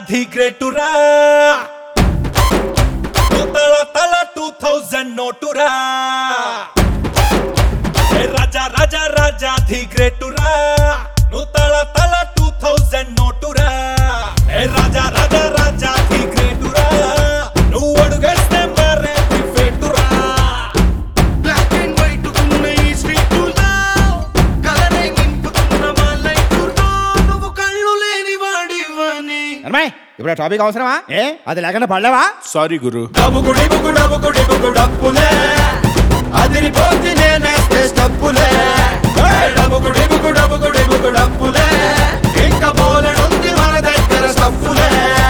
the గ్రేటురా తల తల టూ థౌజండ్ నోటురా ఏ రాజా రాజా రాజా ది గ్రేటురా నువ్వు తల తల టూ థౌజండ్ నోటురా ఏ రాజా రాజా రాజా ది గ్రేటురా నువ్వు అడుగేస్తే మరే ది ఫేటురా బ్లాక్ అండ్ వైట్ ఉన్న ఈ స్ట్రీట్ కలరే నింపుతున్న మా లైఫ్ నువ్వు కళ్ళు లేని వాడివని అమ్మాయి ఇప్పుడు ఆ టాపిక్ అవసరమా ఏ అది లేకుండా పడలేవా సారీ గురు డబ్బుకుడి బుకు డబ్బుకుడి బుకు డప్పులే అదిరిపోతే నేనేస్తే స్టప్పులే డబ్బుకుడి బుకు డబ్బుకుడి బుకు డప్పులే ఇంకా బోలెడుంది మన దగ్గర స్టప్పులే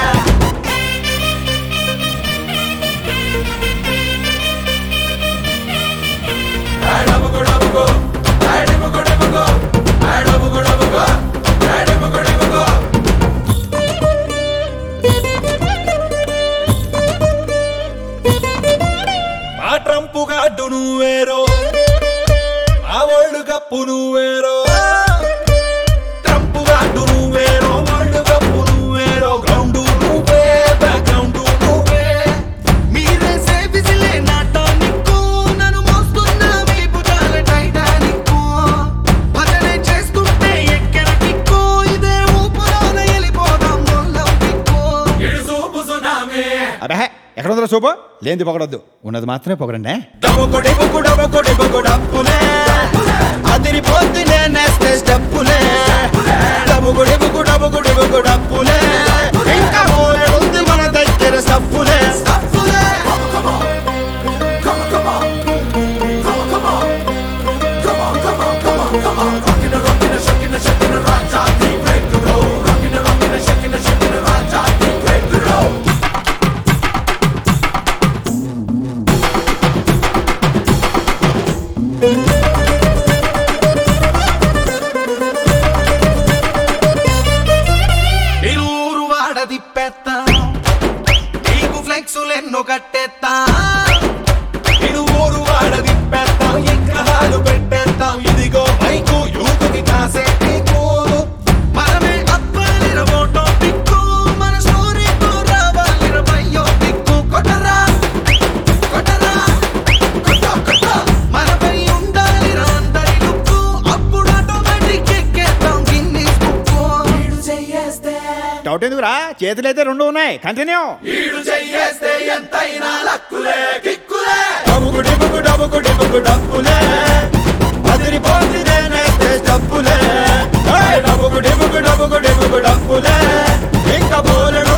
డబ్బుకు డబ్బుకు డబ్బుకు డబ్బుకు డబ్బుకు డబ్బుకు డబ్బుకు డబ్బుకు ఆ ట్రంపు గాడ్డు నువ్వేరో ఆ వరల్డ్ కప్పు నువ్వేరో ట్రంపు గాడ్డు నువ్వేరో వరల్డ్ కప్పు నువ్వేరో గ్రౌండ్ నువ్వే బ్యాక్గ్రౌండ్ నువ్వే మీరేసే విజిలే నా టానిక్కు నన్ను మోస్తున్న మీ భుజాల టైటానిక్కు భజనే చేస్తుంటే ఎక్కెన కిక్కు ఇదే ఊపులోన వెళ్ళిపోదాం మొల్లం కిక్కు ఇడుసూపు సునామీ అబ్బే ఎక్కడ ఉందో సూపు లేనిది పొగడొద్దు ఉన్నది మాత్రమే పొగడండి డబ్బుకొడి బుక్కు డబ్బుకొడి బుక్కు డప్పులే అదిరిపోద్ది నేనేస్తే స్టెప్పులే డబ్బుకొడి బుక్కు డబ్బుకొడి బుక్కు డప్పులే ఇంకా మోలెడుంది మన దగ్గర స్టప్పులే స్టప్పులే నిరూరు వాడ తిప్పేత్తా నీకు ఫ్లెక్సులెన్నో కట్టేత్తా ఇడు ఊరు వాడ తిప్పేస్తాం ఎక్కడాలు పెట్టేస్తాం ఇదిగో మైకు యూతుకి కాసే నీకు మనమే అప్పాలిర ఫోటో పిక్కు మన స్టోరీతో రావాలిర బయ్యో పిక్కు కొట్టరా కొట్టరా కొట్ట కొట్ట మనపై ఉండాలిర అందరి లుక్కు అప్పుడు ఆటోమేటిక్ ఎక్కేద్దాం గిన్నీస్ బుక్కు వీడు చెయ్యేస్తే డౌట్ ఎందుకురా చేతులు అయితే రెండు ఉన్నాయి కంటిన్యూ వీడు చెయ్యేస్తే ఎంతైనా లక్కులే కిక్కులే డబ్బుకుడి బుక్కు డబ్బుకుడి బుక్కు డబ్బులే అదిరిపోతుంది నేనైతే డబ్బులే డబ్బుకుడి బుక్కు డబ్బుకుడి బుక్కు డబ్బులే ఇంకా బోలెడు